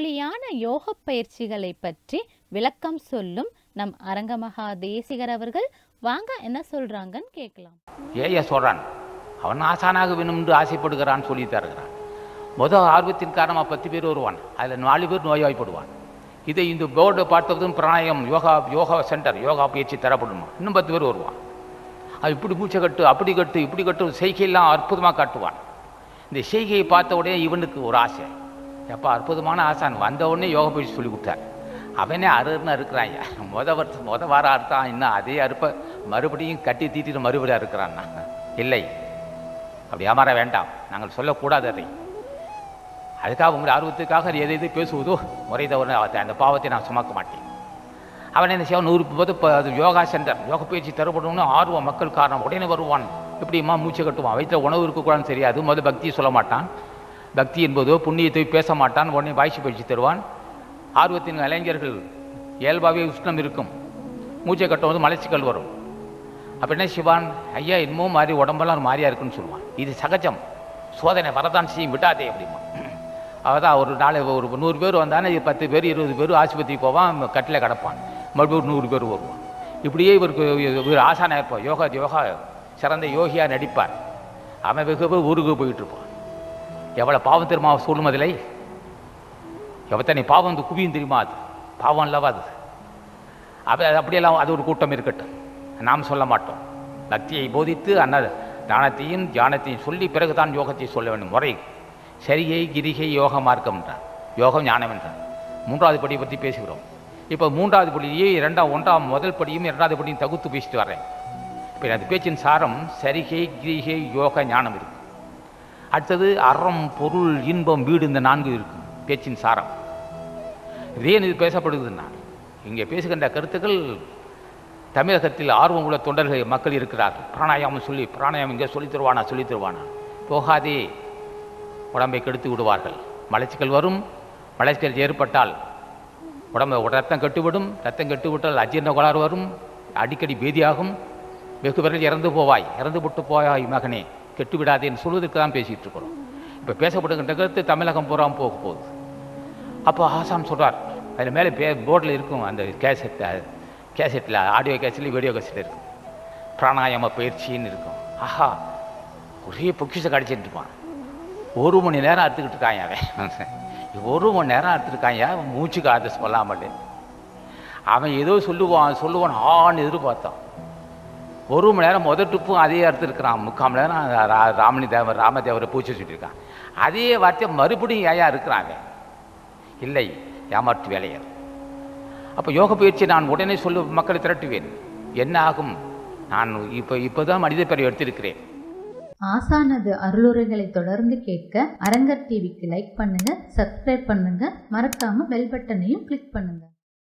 எளிமையான யோக பயிற்சிகளை பற்றி விளக்கம் சொல்லும் நம் அரங்கமகா தேசிகர் அவர்கள் வாங்க என்ன சொல்றாங்கன்னு கேட்கலாம் ஏய சொல்கிறான் அவன் ஆசானாக வேணும் என்று ஆசைப்படுகிறான் சொல்லி தருகிறான் முதல் ஆர்வத்தின் காரணமாக பத்து பேர் வருவான் அதில் நாலு பேர் நோய்வாய்ப்படுவான் இதை இந்த போர்டு பார்த்ததும் பிராணாயம் யோகா யோகா சென்டர் யோகா பயிற்சி தரப்படுமா இன்னும் பத்து பேர் வருவான் அது இப்படி மூச்சை கட்டு அப்படி கட்டு இப்படி கட்டு செய்கையெல்லாம் அற்புதமாக காட்டுவான் இந்த செய்கையை பார்த்த உடனே இவனுக்கு ஒரு ஆசை எப்போ அற்புதமான ஆசான் வந்த உடனே யோகா பயிற்சி சொல்லி கொடுத்தார் அவனே அருன்னு இருக்கிறான் ஐயா முத வருஷம் முத வாரம் அறுத்தான் இன்னும் அதே அறுப்பை மறுபடியும் கட்டி தீட்டிட்டு மறுபடியும் அறுக்கிறான்னா இல்லை அப்படி ஏமாற வேண்டாம் நாங்கள் சொல்லக்கூடாது அதை அதுக்காக உங்கள் ஆர்வத்துக்காக எது எது பேசுவதோ முறை தவறு அந்த பாவத்தை நான் சுமக்க மாட்டேன் அவன் என்ன செய்வான் நூறு போது இப்போ அது யோகா சென்டர் யோக பயிற்சி தரப்படணும்னு ஆர்வம் மக்கள் காரணம் உடனே வருவான் எப்படிம்மா மூச்சை கட்டுவான் வயிற்றில் உணவு இருக்கக்கூடாதுன்னு தெரியாது முதல் பக்தியை சொல்ல மாட்டான் பக்தி என்பதோ புண்ணியத்தை பேச மாட்டான் உடனே வாய்ச்சி பயிற்சி தருவான் ஆர்வத்தின் இளைஞர்கள் இயல்பாகவே உஷ்ணம் இருக்கும் மூச்சை கட்டும் போது மலர்ச்சிகள் வரும் அப்போ என்ன சிவான் ஐயா என்னமோ மாதிரி உடம்பெல்லாம் மாறியா இருக்குன்னு சொல்லுவான் இது சகஜம் சோதனை வரதான் செய்யும் விட்டாதே அப்படிமா அவதான் ஒரு நாள் ஒரு நூறு பேர் வந்தானே பத்து பேர் இருபது பேர் ஆஸ்பத்திரிக்கு போவான் கட்டில் கிடப்பான் மறுபடியும் ஒரு நூறு பேர் வருவான் இப்படியே இவருக்கு இவர் ஆசானா இருப்பார் யோகா யோகா சிறந்த யோகியா நடிப்பார் அவன் வெகு பேர் ஊருக்கு போயிட்டு இருப்பான் எவ்வளோ பாவம் தெரியுமா சொல்லும் அதில் எவ்வளோ பாவம் வந்து குவியும் தெரியுமா அது பாவம் அல்லவா அது அப்ப அது அப்படியெல்லாம் அது ஒரு கூட்டம் இருக்கட்டும் நாம் சொல்ல மாட்டோம் பக்தியை போதித்து அன்ன தானத்தையும் தியானத்தையும் சொல்லி பிறகுதான் யோகத்தை சொல்ல வேண்டும் முறை சரிகை கிரிகை யோக மார்க்கம் என்றார் யோகம் ஞானம் என்றார் மூன்றாவது படியை பற்றி பேசுகிறோம் இப்போ மூன்றாவது படியே இரண்டாம் ஒன்றாம் முதல் படியும் இரண்டாவது படியும் தகுத்து பேசிட்டு வரேன் இப்போ எனது பேச்சின் சாரம் சரிகை கிரிகை யோக ஞானம் இருக்கு அடுத்தது அறம் பொருள் இன்பம் வீடு இந்த நான்கு இருக்கும் பேச்சின் சாரம் இதே இது பேசப்படுதுன்னா இங்கே பேசுகின்ற கருத்துக்கள் தமிழகத்தில் ஆர்வம் உள்ள தொண்டர்கள் மக்கள் இருக்கிறார்கள் பிராணாயாமம் சொல்லி பிராணாயாமம் இங்கே சொல்லித் தருவானா சொல்லித் தருவானா போகாதே உடம்பை கெடுத்து விடுவார்கள் மலச்சிக்கல் வரும் மலச்சிக்கல் ஏற்பட்டால் உடம்பை ரத்தம் கெட்டுவிடும் ரத்தம் கெட்டுவிட்டால் அஜீர்ண கோளாறு வரும் அடிக்கடி பேதியாகும் வெகு விரைவில் இறந்து போவாய் இறந்து விட்டு போவாய் மகனே கெட்டு விடாதேன்னு சொல்வதற்கு தான் பேசிகிட்டு இருக்கிறோம் இப்போ பேசப்படுகின்ற கருத்து தமிழகம் பூரா போக போகுது அப்போ ஆசாம் சொல்கிறார் அதில் மேலே பே போர்டில் இருக்கும் அந்த கேசட் கேசட்டில் ஆடியோ கேசட்டில் வீடியோ கேசட் இருக்கும் பிராணாயாம பயிற்சின்னு இருக்கும் ஆஹா ஒரே பொக்கிஷம் கடிச்சிட்டு இருப்பான் ஒரு மணி நேரம் அறுத்துக்கிட்டு இருக்காங்க அவன் ஒரு மணி நேரம் அறுத்துருக்காங்க மூச்சுக்கு அதை சொல்லாமல் அவன் ஏதோ சொல்லுவான் சொல்லுவான் ஆன்னு எதிர்பார்த்தான் ஒரு மணி நேரம் முதல் ட்ரிப்பும் அதே அறுத்துருக்கிறான் முக்கால் மணி நேரம் ரா- ராமணி தேவர் ராமதேவரை பூச்சி சொல்லியிருக்கான் அதே வார்த்தையை மறுபடியும் ஏயா இருக்கிறான் அவன் இல்லை ஏமாற்று வேலையர் அப்போ யோக பயிற்சி நான் உடனே சொல்லு மக்களை திரட்டுவேன் என்ன ஆகும் நான் இப்போ இப்போ தான் மனித பிறவி எடுத்திருக்கிறேன் ஆசானது அருளுரைகளை தொடர்ந்து கேட்க அரங்கர் டிவிக்கு லைக் பண்ணுங்க சப்ஸ்கிரைப் பண்ணுங்க மறக்காம பெல் பட்டனையும் கிளிக் பண்ணுங்க